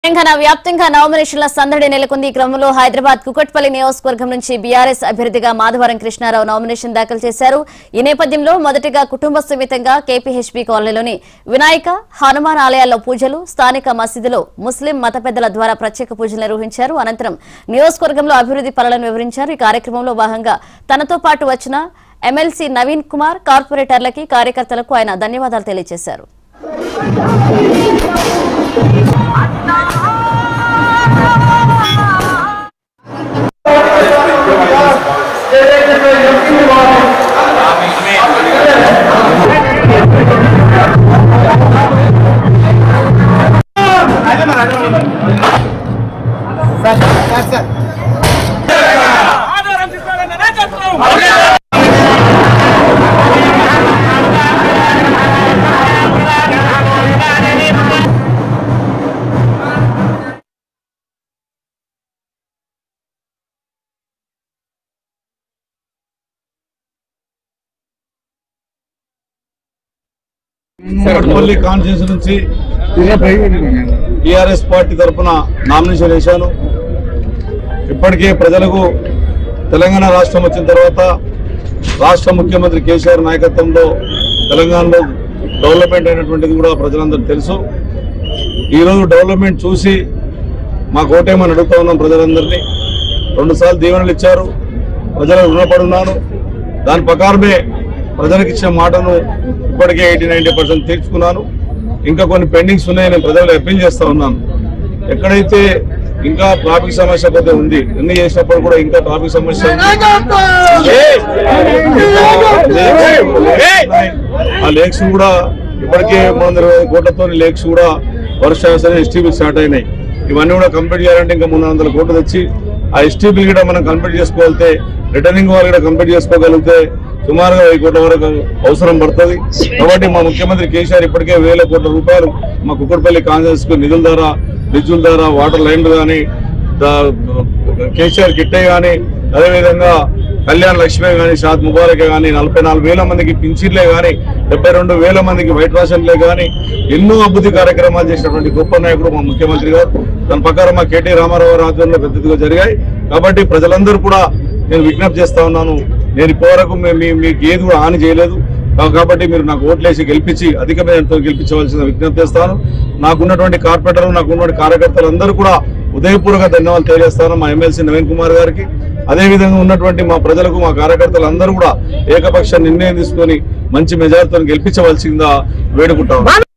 తెలంగాణ వ్యాప్తంగా నామినేషన్ల సందడి నెలకొంది ఈ క్రమంలో హైదరాబాద్ కుకట్పల్లి నియోజకవర్గం నుంచి బీఆర్ఎస్ అభ్యర్థిగా మాధవరం కృష్ణారావు నామినేషన్ దాఖలు చేశారు ఈ నేపథ్యంలో మొదటగా కుటుంబ సమేతంగా కేపీహెచ్బీ కాలనీలోని వినాయక హనుమాన్ ఆలయాల్లో పూజలు స్థానిక మసీదులో ముస్లిం మత పెద్దల ద్వారా ప్రత్యేక పూజలు నిర్వహించారు అనంతరం నియోజకవర్గంలో అభివృద్ది పనులను వివరించారు ఈ కార్యక్రమంలో భాగంగా తనతో పాటు వచ్చిన ఎమ్మెల్సీ నవీన్ కుమార్ కార్పొరేటర్లకి కార్యకర్తలకు ఆయన ధన్యవాదాలు తెలియజేశారు ఆధారం తీసుకోవాలన్న నాయకత్వం కొట్పల్లి కాన్స్టిట్యూన్సీ నుంచి టిఆర్ఎస్ పార్టీ తరఫున నామినేషన్ వేశాను ఇప్పటికే ప్రజలకు తెలంగాణ రాష్ట్రం వచ్చిన తర్వాత రాష్ట్ర ముఖ్యమంత్రి కేసీఆర్ నాయకత్వంలో తెలంగాణలో డెవలప్మెంట్ అయినటువంటిది కూడా ప్రజలందరూ తెలుసు ఈరోజు డెవలప్మెంట్ చూసి మా కోటేమని అడుగుతా ఉన్నాం ప్రజలందరినీ రెండుసార్లు దీవెనలు ఇచ్చారు ప్రజలకు రుణపడున్నాను దాని ప్రకారమే ప్రజలకు ఇచ్చిన మాటను ఇప్పటికే ఎయిటీ నైన్టీ పర్సెంట్ తీర్చుకున్నాను ఇంకా కొన్ని పెండింగ్స్ ఉన్నాయి నేను ప్రజలు అప్పీల్ చేస్తా ఉన్నాను ఎక్కడైతే ఇంకా ట్రాఫిక్ సమస్య కొద్దిగా ఉంది ఎన్ని చేసినప్పుడు కూడా ఇంకా ట్రాఫిక్ సమస్య ఉంది. ఆ లేక్స్ కూడా ఇప్పటికే మూడు వందల ఇరవై కోట్లతో లేక్స్ కూడా వర్ష ఎస్టీబీ స్టార్ట్ అయినాయి ఇవన్నీ కూడా కంప్లీట్ చేయాలంటే ఇంకా మూడు వందల కోట్లు తెచ్చి ఆ ఎస్టీబీ కూడా మనం కంప్లీట్ చేసుకోగలిగితే రిటర్నింగ్ వాళ్ళు కూడా కంప్లీట్ చేసుకోగలిగితే సుమారుగా వెయ్యి కోట్ల వరకు అవసరం పడుతుంది కాబట్టి మా ముఖ్యమంత్రి కేసీఆర్ ఇప్పటికే వేల కోట్ల రూపాయలు మా కుక్కడపల్లి కాంగ్రెస్ కు నిధుల ద్వారా బ్రిడ్జుల ద్వారా వాటర్ లైన్లు కానీ కేసీఆర్ కిట్టే కానీ అదేవిధంగా కళ్యాణ్ లక్ష్మి కానీ షాద్ ముబారక్ కానీ నలభై నాలుగు వేల మందికి పింఛన్లే కానీ డెబ్బై రెండు వేల మందికి వైట్ రేషన్లే కానీ ఎన్నో అభివృద్ధి కార్యక్రమాలు చేసినటువంటి గొప్ప నాయకుడు మా ముఖ్యమంత్రి గారు దాని ప్రకారం మా కేటీ రామారావు గారి ఆధ్వర్యంలో పెద్దదిగా జరిగాయి కాబట్టి ప్రజలందరూ కూడా నేను విజ్ఞప్తి చేస్తా ఉన్నాను నేను ఇప్పటివరకు మీ- మీ- మీకు ఏది కూడా హాని చేయలేదు కా- కాబట్టి మీరు నాకు ఓట్లేసి గెలిపించి అధిక మేరతో గెలిపించవలసిన విజ్ఞప్తి చేస్తాను నాకున్నటువంటి కార్పొరేటర్లు నాకున్నటువంటి కార్యకర్తలు అందరూ కూడా ఉదయపూర్వక ధన్యవాదాలు తెలియజేస్తాను మా ఎమ్మెల్సీ నవీన్ కుమార్ గారికి అదే విధంగా ఉన్నటువంటి మా ప్రజలకు మా కార్యకర్తలు అందరూ కూడా ఏకపక్ష నిర్ణయం తీసుకొని మంచి మెజార్టీతో గెలిపించవలసిందిగా వేడుకుంటాం